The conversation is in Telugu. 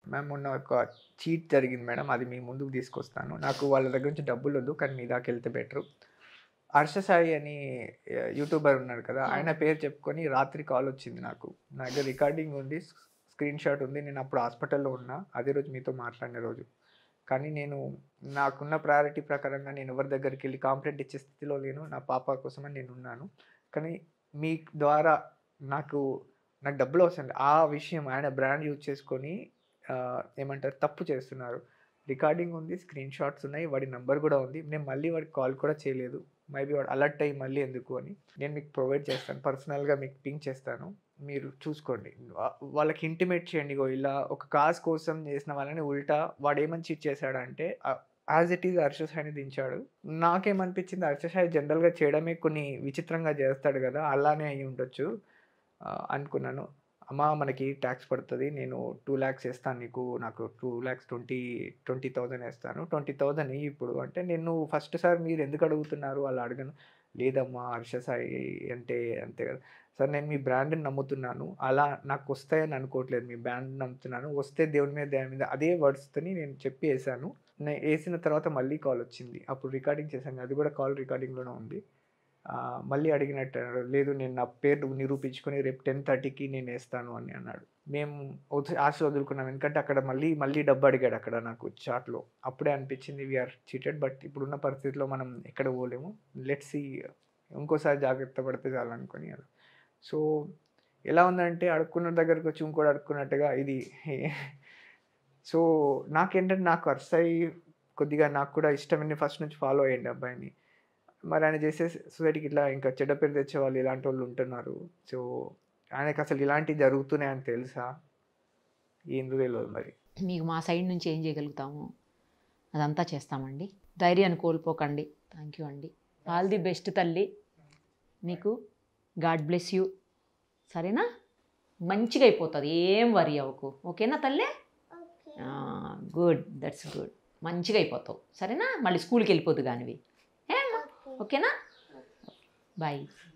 మ్యామ్ మొన్న ఒక చీట్ జరిగింది మేడం అది మీ ముందుకు తీసుకొస్తాను నాకు వాళ్ళ దగ్గర నుంచి డబ్బులు వద్దు కానీ మీ దాకా వెళ్తే బెటరు హర్ష సాయి అని ఆ, యూట్యూబర్ ఉన్నాడు కదా ఆయన పేరు చెప్పుకొని రాత్రి కాల్ వచ్చింది నాకు నా దగ్గర రికార్డింగ్ ఉంది స్క్రీన్ షాట్ ఉంది నేను అప్పుడు హాస్పిటల్లో ఉన్నా అదే రోజు మీతో మాట్లాడిన రోజు కానీ నేను నాకున్న ప్రయారిటీ ప్రకారంగా నేను ఎవరి దగ్గరికి వెళ్ళి కాంప్లైంట్ ఇచ్చే స్థితిలో లేను నా పాప కోసమని నేను ఉన్నాను కానీ మీ ద్వారా నాకు నాకు డబ్బులు అవసరం లేదు. ఆ విషయం ఆయన బ్రాండ్ యూజ్ చేసుకొని ఆ, ఏమంటారు తప్పు చేస్తున్నారు రికార్డింగ్ ఉంది స్క్రీన్ షాట్స్ ఉన్నాయి వాడి నంబర్ కూడా ఉంది నేను మళ్ళీ వాడికి కాల్ కూడా చేయలేదు మేబీ వాడు అలర్ట్ అయ్యి మళ్ళీ ఎందుకు అని నేను మీకు ప్రొవైడ్ చేస్తాను పర్సనల్గా మీకు పింక్ చేస్తాను మీరు చూసుకోండి వా- వాళ్ళకి ఇంటిమేట్ చేయండి ఇగో ఇలా ఒక కాజ్ కోసం చేసిన వాళ్ళని ఉల్టా వాడు ఏమని చీట్ చేశాడంటే యాజ్ ఇట్ ఈజ్ హర్షసాయిని దించాడు నాకేమనిపించింది హర్షసాయి జనరల్గా చేయడమే కొన్ని విచిత్రంగా చేస్తాడు కదా అలానే అయి ఉండొచ్చు ఆ, అనుకున్నాను అమ్మ మనకి ట్యాక్స్ పడుతుంది నేను టూ ల్యాక్స్ వేస్తాను నీకు నాకు two lakhs twenty twenty thousand వేస్తాను ట్వంటీ థౌజండ్ ఇప్పుడు అంటే నేను ఫస్ట్ సార్ మీరు ఎందుకు అడుగుతున్నారు వాళ్ళు అడగను లేదమ్మా హర్ష సాయి అంటే అంతే కదా సార్ నేను మీ బ్రాండ్ని నమ్ముతున్నాను అలా నాకు వస్తాయని అనుకోవట్లేదు మీ బ్రాండ్ నమ్ముతున్నాను వస్తే దేవుని మీద దేని మీద అదే వర్డ్స్తోని నేను చెప్పి వేసాను నేను వేసిన తర్వాత మళ్ళీ కాల్ వచ్చింది అప్పుడు రికార్డింగ్ చేశాను అది కూడా కాల్ రికార్డింగ్లోనే ఉంది ఆ, మళ్ళీ అడిగినట్టు అన్నాడు లేదు నేను నా పేరు నిరూపించుకొని రేపు టెన్ థర్టీకి నేను వేస్తాను అని అన్నాడు మేము వదిలి- ఆశ వదులుకున్నాం ఎందుకంటే అక్కడ మళ్ళీ మళ్ళీ డబ్బు అడిగాడు అక్కడ నాకు చాట్లో అప్పుడే అనిపించింది వీఆర్ చీటెడ్ బట్ ఇప్పుడున్న పరిస్థితిలో మనం ఎక్కడ పోలేము లెట్స్ సి ఇంకోసారి జాగ్రత్త పడితే చాలనుకొని అలా సో ఎలా ఉందంటే అడుక్కున్న దగ్గరకు వచ్చి ఇంకోటి అడుక్కున్నట్టుగా ఇది సో నాకేంటంటే నాకు అర్సై కొద్దిగా నాకు కూడా ఇష్టమైన ఫస్ట్ నుంచి ఫాలో అయ్యండి అబ్బాయిని మరి ఆయన చేసే సొసైటీకి ఇట్లా ఇంకా చెడ్డ పేరు తెచ్చే వాళ్ళు ఇలాంటి వాళ్ళు ఉంటున్నారు సో ఆయనకి అసలు ఇలాంటివి జరుగుతున్నాయని తెలుసా ఏందో తెలియదు మరి మీకు మా సైడ్ నుంచి ఏం చేయగలుగుతాము అదంతా చేస్తామండి ధైర్యాన్ని కోల్పోకండి థ్యాంక్ యూ అండి ఆల్ ది బెస్ట్ తల్లి మీకు గాడ్ బ్లెస్ యూ సరేనా మంచిగా అయిపోతుంది ఏం వరి అవ్వకు ఓకేనా తల్లి గుడ్ దట్స్ గుడ్ మంచిగా అయిపోతావు సరేనా మళ్ళీ స్కూల్కి వెళ్ళిపోద్దు కానివి ఏమ్మా ఓకేనా బాయ్